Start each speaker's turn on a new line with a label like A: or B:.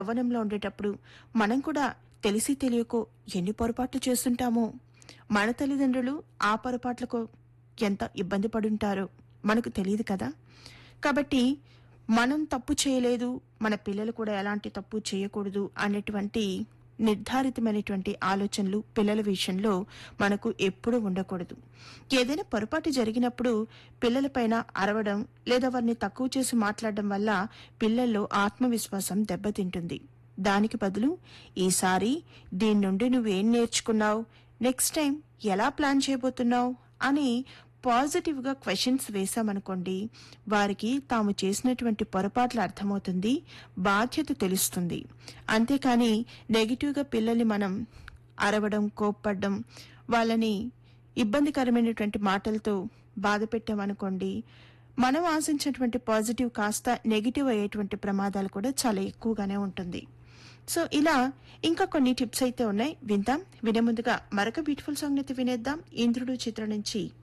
A: యవ్వనంలో ఉండేటప్పుడు మనం కూడా తెలిసి తెలియకో ఎన్ని పొరపాట్లు చేస్తుంటామో మన తల్లిదండ్రులు ఆ పొరపాట్లకు ఎంత ఇబ్బంది పడుంటారో మనకు తెలియదు కదా కాబట్టి మనం తప్పు చేయలేదు మన పిల్లలు కూడా ఎలాంటి తప్పు చేయకూడదు అనేటువంటి నిర్ధారితమైనటువంటి ఆలోచనలు పిల్లల విషయంలో మనకు ఎప్పుడూ ఉండకూడదు ఏదైనా పొరపాటు జరిగినప్పుడు పిల్లలపైన అరవడం లేదా వారిని తక్కువ చేసి మాట్లాడడం వల్ల పిల్లల్లో ఆత్మవిశ్వాసం దెబ్బతింటుంది దానికి బదులు ఈసారి దీని నుండి నువ్వేం నేర్చుకున్నావు నెక్స్ట్ టైం ఎలా ప్లాన్ చేయబోతున్నావు అని పాజిటివ్గా క్వశ్చన్స్ వేశామనుకోండి వారికి తాము చేసినటువంటి పొరపాట్లు అర్థమవుతుంది బాధ్యత తెలుస్తుంది అంతేకాని నెగిటివ్గా పిల్లల్ని మనం అరవడం కోప్పడ్డం వాళ్ళని ఇబ్బందికరమైనటువంటి మాటలతో బాధ పెట్టామనుకోండి మనం ఆశించినటువంటి పాజిటివ్ కాస్త నెగిటివ్ అయ్యేటువంటి ప్రమాదాలు కూడా చాలా ఎక్కువగానే ఉంటుంది సో ఇలా ఇంకా కొన్ని టిప్స్ అయితే ఉన్నాయి విందాం వినే ముందుగా మరొక బ్యూటిఫుల్ సాంగ్ అయితే వినేద్దాం ఇంద్రుడు చిత్రం నుంచి